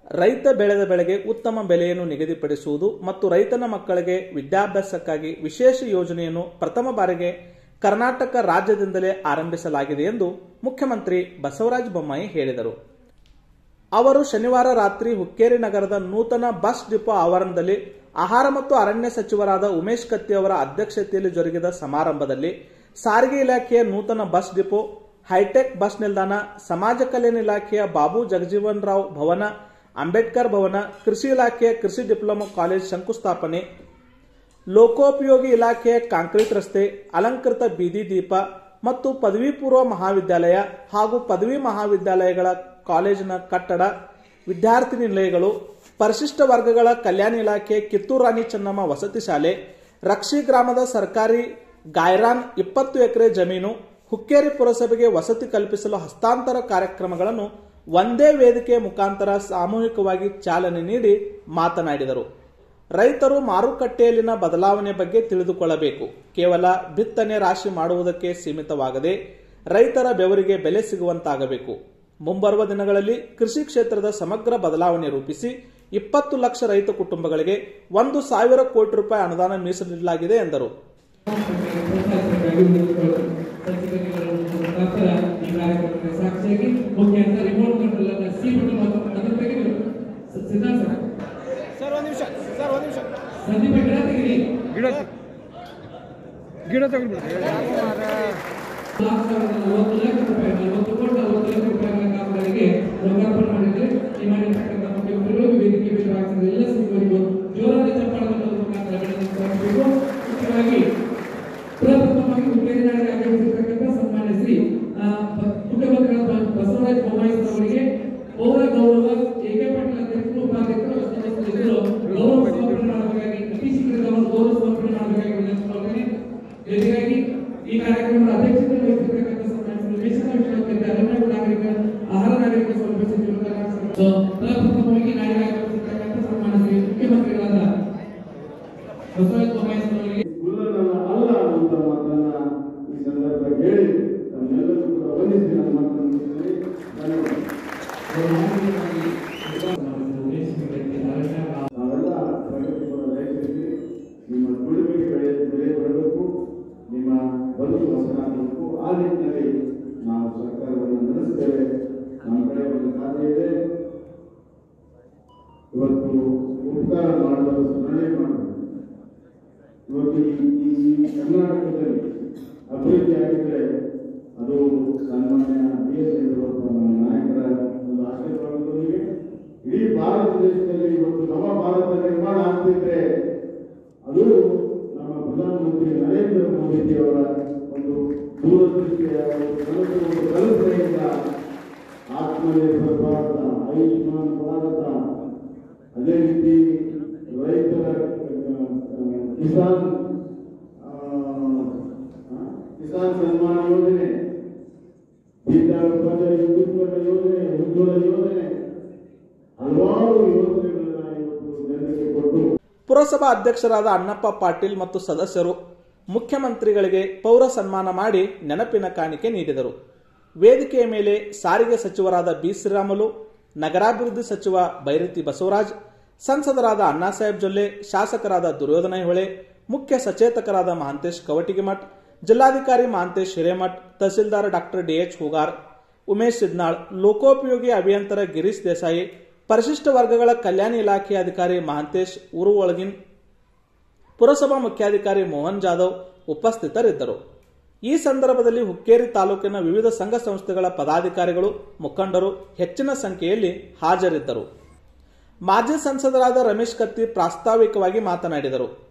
ರೈತ ಬೆಳೆದ ಬೆಳೆಗೆ ಉತ್ತಮ ಬೆಲೆಯನ್ನು ನಿಗದಿಪಡಿಸುವುದು ಮತ್ತು ರೈತನ ಮಕ್ಕಳಿಗೆ ವಿದ್ಯಾಭ್ಯಾಸಕ್ಕಾಗಿ ವಿಶೇಷ ಯೋಜನೆಯನ್ನು ಪ್ರಥಮ ಬಾರಿಗೆ ಕರ್ನಾಟಕ ರಾಜ್ಯದಿಂದಲೇ ಆರಂಭಿಸಲಾಗಿದೆ ಎಂದು ಮುಖ್ಯಮಂತ್ರಿ ಬಸವರಾಜ ಬೊಮ್ಮಾಯಿ ಹೇಳಿದರು ಅವರು ಶನಿವಾರ ರಾತ್ರಿ ಹುಕ್ಕೇರಿ ನಗರದ ನೂತನ ಬಸ್ ಡಿಪೋ ಆವರಣದಲ್ಲಿ ಆಹಾರ ಮತ್ತು ಅರಣ್ಯ ಸಚಿವರಾದ ಉಮೇಶ್ ಕತ್ತಿ ಅವರ ಅಧ್ಯಕ್ಷತೆಯಲ್ಲಿ ಜರುಗಿದ ಸಮಾರಂಭದಲ್ಲಿ ಸಾರಿಗೆ ಇಲಾಖೆಯ ನೂತನ ಬಸ್ ಡಿಪೋ ಹೈಟೆಕ್ ಬಸ್ ನಿಲ್ದಾಣ ಸಮಾಜ ಕಲ್ಯಾಣ ಇಲಾಖೆಯ ಬಾಬು ಜಗಜೀವನ್ ರಾವ್ ಭವನ ಅಂಬೇಡ್ಕರ್ ಭವನ ಕೃಷಿ ಇಲಾಖೆಯ ಕೃಷಿ ಡಿಪ್ಲೊಮಾ ಕಾಲೇಜ್ ಶಂಕುಸ್ಥಾಪನೆ ಲೋಕೋಪಯೋಗಿ ಇಲಾಖೆಯ ಕಾಂಕ್ರೀಟ್ ರಸ್ತೆ ಅಲಂಕೃತ ಬೀದಿ ದೀಪ ಮತ್ತು ಪದವಿ ಪೂರ್ವ ಮಹಾವಿದ್ಯಾಲಯ ಹಾಗೂ ಪದವಿ ಮಹಾವಿದ್ಯಾಲಯಗಳ ಕಾಲೇಜಿನ ಕಟ್ಟಡ ವಿದ್ಯಾರ್ಥಿ ನಿಲಯಗಳು ಪರಿಶಿಷ್ಟ ವರ್ಗಗಳ ಕಲ್ಯಾಣ ಇಲಾಖೆ ಕಿತ್ತೂರು ರಾಣಿ ಚೆನ್ನಮ್ಮ ವಸತಿ ಶಾಲೆ ರಕ್ಷಿ ಗ್ರಾಮದ ಸರ್ಕಾರಿ ಗಾಯ್ರಾನ್ ಇಪ್ಪತ್ತು ಎಕರೆ ಜಮೀನು ಹುಕ್ಕೇರಿ ಪುರಸಭೆಗೆ ವಸತಿ ಕಲ್ಪಿಸಲು ಹಸ್ತಾಂತರ ಕಾರ್ಯಕ್ರಮಗಳನ್ನು ಒಂದೇ ವೇದಿಕೆಯ ಮುಖಾಂತರ ಸಾಮೂಹಿಕವಾಗಿ ಚಾಲನೆ ನೀಡಿ ಮಾತನಾಡಿದರು ರೈತರು ಮಾರುಕಟ್ಟೆಯಲ್ಲಿನ ಬದಲಾವಣೆ ಬಗ್ಗೆ ತಿಳಿದುಕೊಳ್ಳಬೇಕು ಕೇವಲ ಬಿತ್ತನೆ ರಾಶಿ ಮಾಡುವುದಕ್ಕೆ ಸೀಮಿತವಾಗದೆ ರೈತರ ಬೆವರಿಗೆ ಬೆಲೆ ಸಿಗುವಂತಾಗಬೇಕು ಮುಂಬರುವ ದಿನಗಳಲ್ಲಿ ಕೃಷಿ ಕ್ಷೇತ್ರದ ಸಮಗ್ರ ಬದಲಾವಣೆ ರೂಪಿಸಿ ಇಪ್ಪತ್ತು ಲಕ್ಷ ರೈತ ಕುಟುಂಬಗಳಿಗೆ ಒಂದು ಸಾವಿರ ಕೋಟಿ ರೂಪಾಯಿ ಅನುದಾನ ಮೀಸಲಿಡಲಾಗಿದೆ ಎಂದರು ಮುಖಾಂತರ ಈ ಕಾರ್ಯಕ್ರಮಕ್ಕೆ ಸಾಕ್ಷಿಯಾಗಿ ಮುಖ್ಯ ಅಂತ ರಿಮೋಟ್ ಕಂಟ್ರೋಲ್ ಅನ್ನ ಸಿ ಬಟನ್ ಮತ್ತು ಅದರ ತೆಗೆದು ಸಿದ್ಧಾಂತ ಸರ್ ಒಂದು ನಿಮಿಷ ಸರ್ ಒಂದು ನಿಮಿಷ ಸಂದೀಪ ಗಿಡ ತೆಗಿರಿ ಗಿಡ ಗಿಡ ತೆಗೆದ್ಬಿಡ್ರಿ ನಾಲ್ಕು ಸಾವಿರದ ನಲವತ್ತು ಲಕ್ಷ ರೂಪಾಯಿ ನಲವತ್ತು ಕೋಟಿ ನಲವತ್ತು ಲಕ್ಷ ರೂಪಾಯಿಗಳ ಕಾಮಗಾರಿಗೆ ಲೋಕಾರ್ಪಣೆ ಮಾಡಿದ್ರೆ ಈ ಮಾಡಿರ್ತಕ್ಕಂಥ ಮುಖ್ಯಮಂತ್ರಿಗಳು ವೇದಿಕೆ ಮೇಲೆ ಭಾಗವಹಿಸಿದ ಎಲ್ಲ ಸಚಿವರಿಗೂ ಜೋರಾದ ಚಪ್ಪಾಳದ ಮುಖಾಂತರ ಅಭಿನಂದನೆ ಸಲ್ಲಿಸಬೇಕು ಮುಖ್ಯವಾಗಿ ಪ್ರಪ್ರಥಮವಾಗಿ ಹುಕ್ಕೇರಿ ನಾಡಿಗೆ ಆಗಮಿಸಿರ್ತಕ್ಕಂಥ ಸನ್ಮಾನ್ಯ ಶ್ರೀ ಆ, ಬ- ಮುಖ್ಯಮಂತ್ರಿಗಳಾದ ಬಸವರಾಜ ಬೊಮ್ಮಾಯಿ ಅವರಿಗೆ ಪೌರ ಗೌರವ ಎಕೆ ಪಾಟೀಲ್ ಅಧ್ಯಕ್ಷರು ಉಪಾಧ್ಯಕ್ಷರು ಹೊಸ ಸದಸ್ಯರು ಗೌರವ ಸಮರ್ಪಣೆ ಮಾಡಬೇಕಾಗಿ ಅತಿ ಶೀಘ್ರದಲ್ಲಿ ಅವರು ಗೌರವ ಸಮರ್ಪಣೆ ಮಾಡಬೇಕಾಗಿ ವಿನಂತಿಸಿಕೊಳ್ಳುತ್ತೇನೆ ಜೊತೆಗಾಗಿ ಈ ಕಾರ್ಯಕ್ರಮದ ಅಧ್ಯಕ್ಷತೆ ವಹಿಸಿರ್ತಕ್ಕಂಥ ಸನ್ಮಾನ್ಯ ಶ್ರೀ ಮೇಷನ ವಿಶ್ವವಿದ್ಯಾಲಯ ಅರಣ್ಯ ನಾಗರಿಕ ಆಹಾರ ನಾಗರಿಕ ಸೌಲಭ್ಯ ಸಚಿವರು ಕರ್ನಾಟಕ ಸೊ, ಪ್ರಪ್ರಥಮವಾಗಿ ನಾಡಿಗೆ ಆಗಮಿಸಿರ್ತಕ್ಕಂಥ ಸನ್ಮಾನ್ಯ ಶ್ರೀ ಮುಖ್ಯಮಂತ್ರಿಗಳಾದ ಬಸವರಾಜ ಬೊಮ್ಮಾಯಿ ಅವರಿಗೆ ಗುರುಗಳನ್ನ ಅಲ್ಲ ಅಂತ ಮಾತನ್ನ ಈ ಸಂದರ್ಭ ಹೇಳಿ ತಮ್ಮೆಲ್ಲರೂ ಕೂಡ ವಂದಿಸಿ ನನ್ನ ಮಾತನ್ನು ಮುಗಿಸ್ತೇನೆ. ಧನ್ಯವಾದ. ನಾವೆಲ್ಲ ಪ್ರಗತಿಪರ ರೈತರಿಗೆ ನಿಮ್ಮ ದುಡಿಮೆಗೆ ಬೆಳೆ ಬೆಲೆ ಬರಬೇಕು ನಿಮ್ಮ ಬದುಕು ಹೊಸನಾಗಬೇಕು ಆ ನಿಟ್ಟಿನಲ್ಲಿ ನಾವು ಸರ್ಕಾರವನ್ನು ನಡೆಸ್ತೇವೆ ನಮ್ಮ ಕಡೆ ಒಂದು ಖಾತೆ ಇದೆ ಇವತ್ತು ಉಪಕಾರ ಮಾಡುವ ಸ್ಮರಣೆ ಮಾಡಬೇಕು ಇವತ್ತು ಈ ಈ ಈ ಕರ್ನಾಟಕದಲ್ಲಿ ಅಭಿವೃದ್ಧಿ ಆಗಿದ್ರೆ ಅದು ಸನ್ಮಾನ್ಯ ಬಿ ಎಸ್ ಯಡಿಯೂರಪ್ಪ ನಮ್ಮ ನಾಯಕರ ಒಂದು ಆಶೀರ್ವಾದದೊಂದಿಗೆ ಇಡೀ ಭಾರತ ದೇಶದಲ್ಲಿ ಇವತ್ತು ನಮ್ಮ ಭಾರತ ನಿರ್ಮಾಣ ಆಗ್ತಿದ್ರೆ ಅದು ನಮ್ಮ ಪ್ರಧಾನಮಂತ್ರಿ ನರೇಂದ್ರ ಮೋದಿಜಿಯವರ ಒಂದು ದೂರದೃಷ್ಟಿಯ ಒಂದು ಕನಸು ಒಂದು ಕಲ್ಪನೆಯಿಂದ ಆತ್ಮನಿರ್ಭರ ಭಾರತ ಆಯುಷ್ಮಾನ್ ಭಾರತ ಅದೇ ರೀತಿ ರೈತರ ಆ, ಆ, ಕಿಸಾನ್ ಆ, ಆ, ಕಿಸಾನ್ ಸನ್ಮಾನ ಯೋಜನೆ ದೀನದಯಾಳ್ ಉಪಾಧ್ಯಾಯ ಉದ್ಯೋಗ ಯೋಜನೆ ಉಜ್ವಲ ಯೋಜನೆ ಹಲವಾರು ಯೋಜನೆಗಳನ್ನ ಇವತ್ತು ಜನರಿಗೆ ಕೊಟ್ಟು ಪುರಸಭಾ ಅಧ್ಯಕ್ಷರಾದ ಅಣ್ಣಪ್ಪ ಪಾಟೀಲ್ ಮತ್ತು ಸದಸ್ಯರು ಮುಖ್ಯಮಂತ್ರಿಗಳಿಗೆ ಪೌರ ಸನ್ಮಾನ ಮಾಡಿ ನೆನಪಿನ ಕಾಣಿಕೆ ನೀಡಿದರು ವೇದಿಕೆಯ ಮೇಲೆ ಸಾರಿಗೆ ಸಚಿವರಾದ ಬಿ ಶ್ರೀರಾಮುಲು ನಗರಾಭಿವೃದ್ಧಿ ಸಚಿವ ಬೈರತಿ ಬಸವರಾಜ್ ಸಂಸದರಾದ ಅಣ್ಣಾಸಾಹೇಬ್ ಜೊಲ್ಲೆ ಶಾಸಕರಾದ ದುರ್ಯೋಧನ ಹೊಳೆ ಮುಖ್ಯ ಸಚೇತಕರಾದ ಮಹಾಂತೇಶ್ ಕವಟಿಗಿಮಠ್ ಜಿಲ್ಲಾಧಿಕಾರಿ ಮಹಾಂತೇಶ್ ಹಿರೇಮಠ್ ತಹಸೀಲ್ದಾರ್ ಡಾಕ್ಟರ್ ಡಿಎಚ್ ಹುಗಾರ್ ಉಮೇಶ್ ಸಿದ್ನಾಳ್ ಲೋಕೋಪಯೋಗಿ ಅಭಿಯಂತರ ಗಿರೀಶ್ ದೇಸಾಯಿ ಪರಿಶಿಷ್ಟ ವರ್ಗಗಳ ಕಲ್ಯಾಣ ಇಲಾಖೆ ಅಧಿಕಾರಿ ಮಹಾಂತೇಶ್ ಉರುವೊಳಗಿನ್ ಪುರಸಭಾ ಮುಖ್ಯಾಧಿಕಾರಿ ಮೋಹನ್ ಜಾಧವ್ ಉಪಸ್ಥಿತರಿದ್ದರು ಈ ಸಂದರ್ಭದಲ್ಲಿ ಹುಕ್ಕೇರಿ ತಾಲೂಕಿನ ವಿವಿಧ ಸಂಘ ಸಂಸ್ಥೆಗಳ ಪದಾಧಿಕಾರಿಗಳು ಮುಖಂಡರು ಹೆಚ್ಚಿನ ಸಂಖ್ಯೆಯಲ್ಲಿ ಹಾಜರಿದ್ದರು ಮಾಜಿ ಸಂಸದರಾದ ರಮೇಶ್ ಕತ್ತಿ ಪ್ರಾಸ್ತಾವಿಕವಾಗಿ ಮಾತನಾಡಿದರು